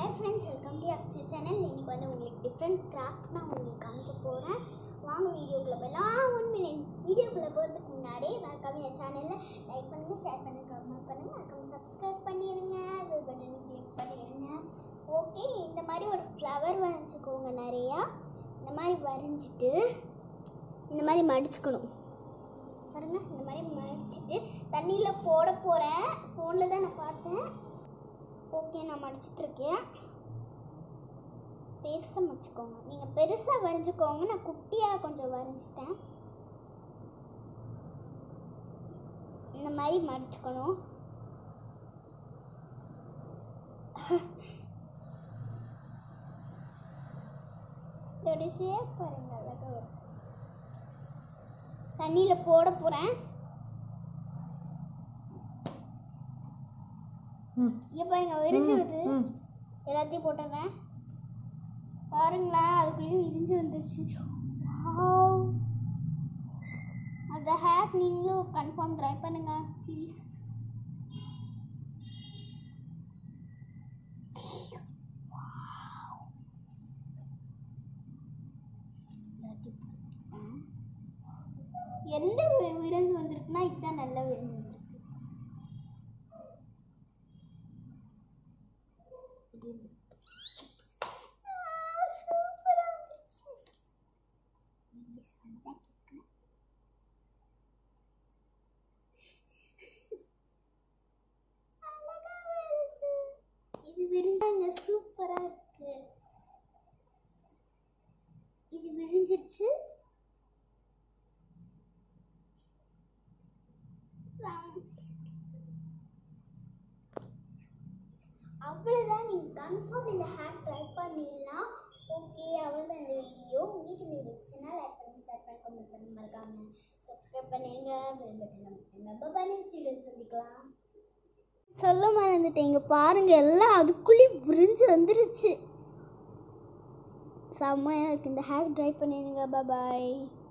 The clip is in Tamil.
Hi friends welcome to Akshar channel இன்னைக்கு வந்து உங்களுக்கு டிஃப்ரெண்ட் கிராஃப்ட் நான் உங்களுக்கு காமிக்க போகிறேன் வாங்க வீடியோக்குள்ளே போகலாம் ஒன் மினிட் வீடியோக்குள்ளே போகிறதுக்கு முன்னாடி மறக்காம என் சேனலில் லைக் பண்ணுங்கள் ஷேர் பண்ணுங்கள் கமெண்ட் பண்ணுங்கள் மறக்காம சப்ஸ்கிரைப் பண்ணிடுங்க பெல் பட்டனை கிளிக் பண்ணிடுங்க ஓகே இந்த மாதிரி ஒரு ஃப்ளவர் வரைஞ்சிக்கோங்க நிறையா இந்த மாதிரி வரைஞ்சிட்டு இந்த மாதிரி மடிச்சுக்கணும் பாருங்க இந்த மாதிரி மடிச்சிட்டு தண்ணியில் போட போகிறேன் ஃபோனில் தான் நான் பார்த்தேன் ஓகே நான் மடிச்சிட்டு இருக்கேன் பெருசாக மடிச்சுக்கோங்க நீங்கள் பெருசாக வரைஞ்சிக்கோங்க நான் குட்டியாக கொஞ்சம் வரைஞ்சிட்டேன் இந்த மாதிரி மடிச்சுக்கணும் இதோட ஷேப் பாருங்க அழகா வருது தண்ணியில் போட போகிறேன் இங்கே பாருங்க விரிஞ்சு வருது எல்லாத்தையும் போட்டுறேன் பாருங்களேன் அதுக்குள்ளேயும் இரிஞ்சு வந்துருச்சு Wow. அந்த ஹேக் நீங்களும் கன்ஃபார்ம் ட்ரை பண்ணுங்க ப்ளீஸ் எந்த வி- விரிஞ்சு வந்திருக்குன்னா இதுதான் நல்லா விரிஞ்சு வந்திருக்கு இது வந்து சூப்பரா இருந்துச்சு Yes, வந்தா கேட்கல. அழகா வருது. இது விரிஞ்சாங்க சூப்பரா இருக்கு இது விரிஞ்சிருச்சு சம்- அவ்வளோதான் நீங்கள் கன்ஃபார்ம் இந்த ஹேக் ட்ரை பண்ணிடலாம் ஓகே அவ்வளோதான் இந்த வீடியோ உங்களுக்கு இந்த வீடியோ பிடிச்சினா லைக் பண்ணி ஷேர் பண்ணி கமெண்ட் பண்ணி மறக்காம சப்ஸ்கிரைப் பண்ணிடுங்க பெல் பட்டன் அமைத்துங்க பாபா நெக்ஸ்ட் வீடியோ சந்திக்கலாம் சொல்ல மறந்துட்டேங்க பாருங்க எல்லாம் அதுக்குள்ளேயும் விரிஞ்சு வந்துருச்சு செம்மையாக இருக்குது இந்த ஹேக் ட்ரை பண்ணிடுங்க பாய்